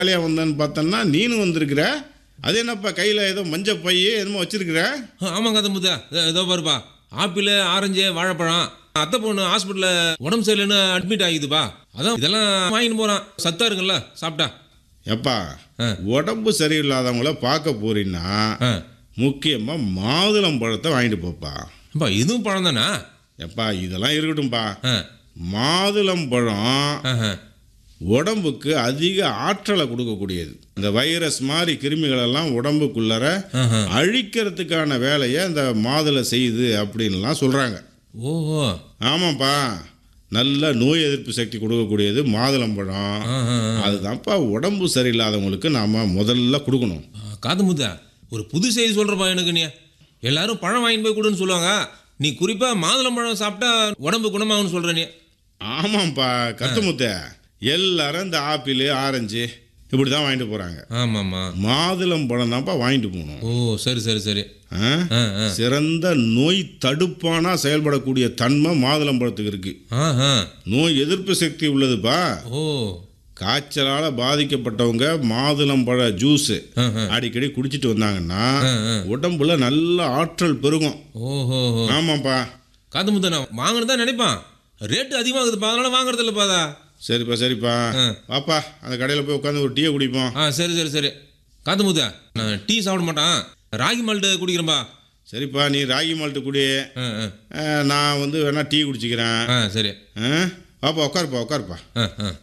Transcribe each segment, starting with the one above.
வேலையாக வந்தேன்னு பார்த்தோன்னா நீனும் வந்திருக்கிற அது என்னப்பா கையில் ஏதோ மஞ்சள் பை என்னமோ வச்சிருக்கிற ஆ, ஆமாங்க அது முத்தா இதோ- இதோ பாருப்பா ஆப்பிள் ஆரஞ்சு வாழைப்பழம் அத்தை பொண்ணு ஹாஸ்பிட்டலில் உடம்பு சரியில்லைன்னு அட்மிட் ஆகிதுப்பா அதான் இதெல்லாம் வாங்கிட்டு போகிறான் சத்தா இருக்குல்ல சாப்பிட்டா எப்பா ஆ. உடம்பு சரியில்லாதவங்கள பார்க்க போறீன்னா ஆ முக்கியமாக மாதுளம் பழத்தை வாங்கிட்டு போப்பா அப்பா இதுவும் பழம் தானா எப்பா இதெல்லாம் இருக்கட்டும்பா ஆ மாதுளம் பழம் ஆஹா. உடம்புக்கு அதிக ஆற்றலை கொடுக்கக்கூடியது இந்த வைரஸ் மாதிரி கிருமிகளெல்லாம் உடம்புக்குள்ளர ஆஹா. அழிக்கிறதுக்கான வேலையை இந்த மாதுளை செய்யுது அப்படின்லாம் சொல்கிறாங்க ஓஹோ ஆமாப்பா நல்ல நோய் எதிர்ப்பு சக்தி கொடுக்கக்கூடியது மாதுளம்பழம் ஆஹா. அதுதான்ப்பா உடம்பு சரியில்லாதவங்களுக்கு நாம் முதல்ல கொடுக்கணும் ஆ, காது முத்தா ஒரு புது செய்தி சொல்கிறப்பா எனக்கு நீ எல்லாரும் பழம் வாங்கிட்டு போய் கொடுன்னு சொல்லுவாங்க நீ குறிப்பாக மாதுளம்பழம் சாப்பிட்டா உடம்பு குணமாகும்னு சொல்கிற நீ ஆமாம்ப்பா கத்துமுத்த எல்லாரும் இந்த ஆப்பிள் ஆரஞ்சு இப்படி தான் வாங்கிட்டு போகிறாங்க ஆமாம்மா மாதுளம் பழம் தான்ப்பா வாங்கிட்டு போகணும் ஓ சரி சரி சரி ஆ? ஆ ஆ சிறந்த நோய் தடுப்பானா செயல்படக்கூடிய தன்மை மாதுளம்பழத்துக்கு இருக்கு ஆஹா நோய் எதிர்ப்பு சக்தி உள்ளதுப்பா ஓ காய்ச்சலால் பாதிக்கப்பட்டவங்க மாதுளம்பழ ஜூஸ் ஆஹா. அடிக்கடி குடிச்சிட்டு வந்தாங்கன்னா ஆ, ஆ. உடம்புல நல்ல ஆற்றல் பெருகும் ஓஹோ ஆமாப்பா காது முத்தா நான் வாங்கணும் தான் நினைப்பான் ரேட்டு அதிகமாகுதுப்பா அதனால வாங்குறது இல்லைப்பாதா சரிப்பா சரிப்பா ஆ. வாப்பா அந்த கடையில் போய் உட்காந்து ஒரு டீயை குடிப்போம் ஆ சரி சரி சரி காது முத்தா நான் டீ சாப்பிட மாட்டான் ராகி மால்ட்டு குடிக்கிறேன்பா சரிப்பா நீ ராகி மால்ட்டு குடி ஆ ஆ ஆ, நான் வந்து வேணா டீ குடிச்சிக்கிறேன் ஆ சரி ஆ? வாப்பா உட்காருப்பா உட்காருப்பா ஆ ஆ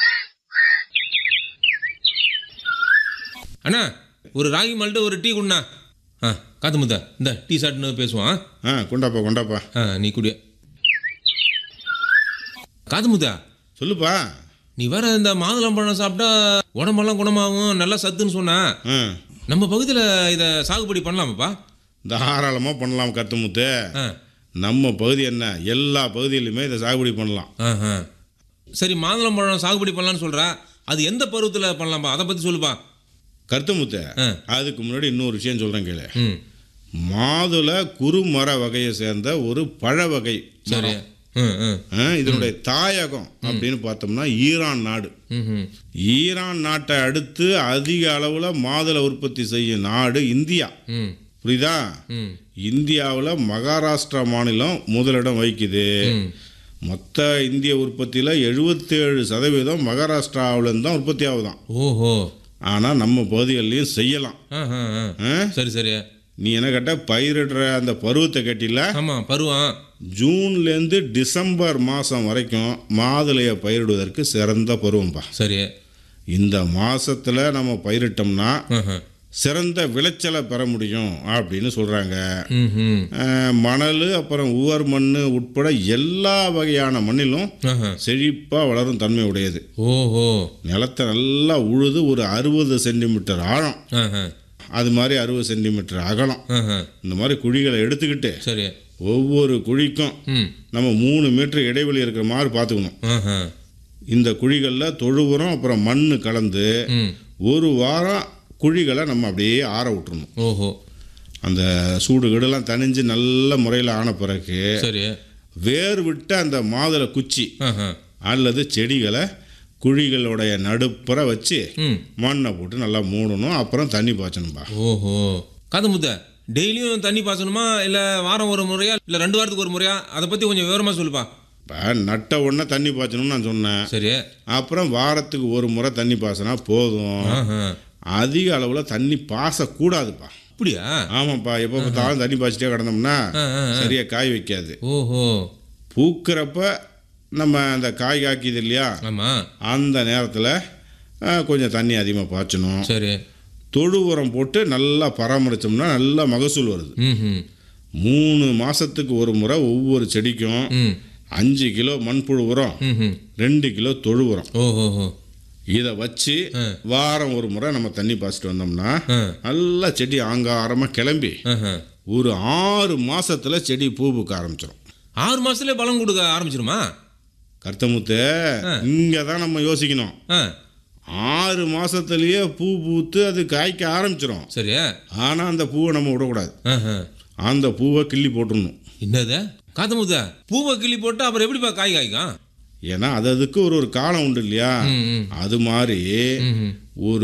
அண்ணா ஒரு ராகி மால்ட்டு ஒரு டீ குண்ணா ஆ காத்து முத்தா இந்த டீ சாப்பிட்டுன்னு பேசுவான் ஆ கொண்டாப்பா கொண்டாப்பா ஆ நீ குடி காது முத்தா சொல்லுப்பா நீ வேற இந்த மாதுளம்பழம் சாப்பிட்டா உடம்பெல்லாம் குணமாகும் நல்லா சத்துன்னு சொன்னா ஆ நம்ம பகுதியில் இதை சாகுபடி பண்ணலாமாப்பா தாராளமாக பண்ணலாம் கத்துமுத்து ஆ நம்ம பகுதி என்ன எல்லா பகுதியிலுமே இதை சாகுபடி பண்ணலாம் ஆஹா. சரி மாதுளம்பழம் சாகுபடி பண்ணலாம்னு சொல்கிறா அது எந்த பருவத்தில் பண்ணலாம்ப்பா அதை பற்றி சொல்லுப்பா கருத்துமுத்து ஆ அதுக்கு முன்னாடி இன்னொரு விஷயம் சொல்கிறேன் கேளு ம் மாதுளை குறுமர வகையை சேர்ந்த ஒரு பழ வகை சரி ம் ம் ஆ, இதனுடைய தாயகம் அப்படின்னு பார்த்தோம்னா ஈரான் நாடு ம் ம் ஈரான் நாட்டை அடுத்து அதிக அளவில் மாதுளை உற்பத்தி செய்யும் நாடு இந்தியா ம் புரியுதா ம் இந்தியாவில் மகாராஷ்டிரா மாநிலம் முதலிடம் வகிக்குது ம் மொத்த இந்திய உற்பத்தியில் எழுபத்தேழு சதவீதம் மகாராஷ்டிராவிலேருந்து தான் உற்பத்தி ஆகுதான் ஓஹோ ஆனால் நம்ம பகுதிகள்லையும் செய்யலாம் ஆஹா ஆ. ஆ? சரி சரி நீ என்ன கேட்ட பயிரிடுற அந்த பருவத்தை கேட்டில ஆமாம் பருவம் ஜூன்லேருந்து டிசம்பர் மாதம் வரைக்கும் மாதுளையை பயிரிடுவதற்கு சிறந்த பருவம்பா சரி இந்த மாசத்துல நம்ம பயிரிட்டோம்னா ஆஹா. சிறந்த விளைச்சலை பெற முடியும் அப்படின்னு சொல்கிறாங்க ம் ம் மணல் அப்புறம் உவர் மண் உட்பட எல்லா வகையான மண்ணிலும் ஆஹா. செழிப்பாக வளரும் தன்மை உடையது ஓஹோ நிலத்தை நல்லா உழுது ஒரு அறுபது சென்டிமீட்டர் ஆழம் ஆஹா. அது மாதிரி அறுபது சென்டிமீட்டர் அகலம் ஆஹா. இந்த மாதிரி குழிகளை எடுத்துக்கிட்டு சரி ஒவ்வொரு குழிக்கும் ம் நம்ம மூணு மீட்டர் இடைவெளி இருக்கிற மாதிரி பார்த்துக்கணும் ஆஹா. இந்த குழிகளில் தொழு உரம் அப்புறம் மண் கலந்து ம் ஒரு வாரம் குழிகளை நம்ம அப்படியே ஆற விட்டுறணும் ஓஹோ அந்த சூடு கீடுலாம் தணிஞ்சு நல்ல முறையில் ஆன பிறகு சரி வேர் விட்ட அந்த மாதுளை குச்சி ஆஹா. அல்லது செடிகளை குழிகளுடைய நடுப்புற வச்சு ம் மண்ணை போட்டு நல்லா மூடணும் அப்புறம் தண்ணி பாய்ச்சணும்பா ஓஹோ காது முத்த டெய்லியும் தண்ணி பாய்ச்சணுமா இல்லை வாரம் ஒரு முறையா இல்லை ரெண்டு வாரத்துக்கு ஒரு முறையா அதை பற்றி கொஞ்சம் விவரமாக சொல்லுப்பா இப்போ நட்ட உடனே தண்ணி பாய்ச்சணும்னு நான் சொன்னேன் சரி அப்புறம் வாரத்துக்கு ஒரு முறை தண்ணி பாய்ச்சினா போதும் ஆஹா. அதிக அளவில் தண்ணி பாசக்கூடாதுப்பா அப்படியா ஆமாப்பா எப்போ பார்த்தாலும் தண்ணி பாய்ச்சிட்டே கிடந்தோம்னா ஆ, ஆ, ஆ. சரியாக காய் வைக்காது ஓஹோ பூக்கிறப்ப நம்ம அந்த காய் காய்க்குது இல்லையா ஆமாம் அந்த நேரத்தில் கொஞ்சம் தண்ணி அதிகமாக பாய்ச்சணும் சரி தொழு உரம் போட்டு நல்லா பராமரித்தோம்னா நல்லா மகசூல் வருது ம் ம் மூணு மாதத்துக்கு ஒரு முறை ஒவ்வொரு செடிக்கும் ம் அஞ்சு கிலோ மண்புழு உரம் ம் ம் ரெண்டு கிலோ தொழு உரம் ஓஹோஹோ இதை வச்சு ஆ. வாரம் ஒரு முறை நம்ம தண்ணி பாய்ச்சிட்டு வந்தோம்னா ஆ நல்லா செடி ஆங்காரமாக கிளம்பி ஆஹா. ஒரு ஆறு மாசத்துல செடி பூ பூக்க ஆரம்பிச்சிடும் ஆறு மாசத்துலயே பழம் கொடுக்க ஆரம்பிச்சிருமா கருத்தமுத்து இங்கே தான் நம்ம யோசிக்கணும் ஆ ஆறு மாசத்துலயே பூ பூத்து அது காய்க்க ஆரம்பிச்சிடும் சரி ஆனால் அந்த பூவை நம்ம விடக்கூடாது ஆஹா. அந்த பூவை கிள்ளி போட்டுடணும் என்னது காத்தமுத்த பூவை கிள்ளி போட்டு அப்புறம் எப்படிப்பா காய் காய்க்கும் ஏன்னா அது அதுக்கு ஒரு ஒரு காலம் உண்டு இல்லையா ம் ம் அது மாதிரி ம் ம் ஒரு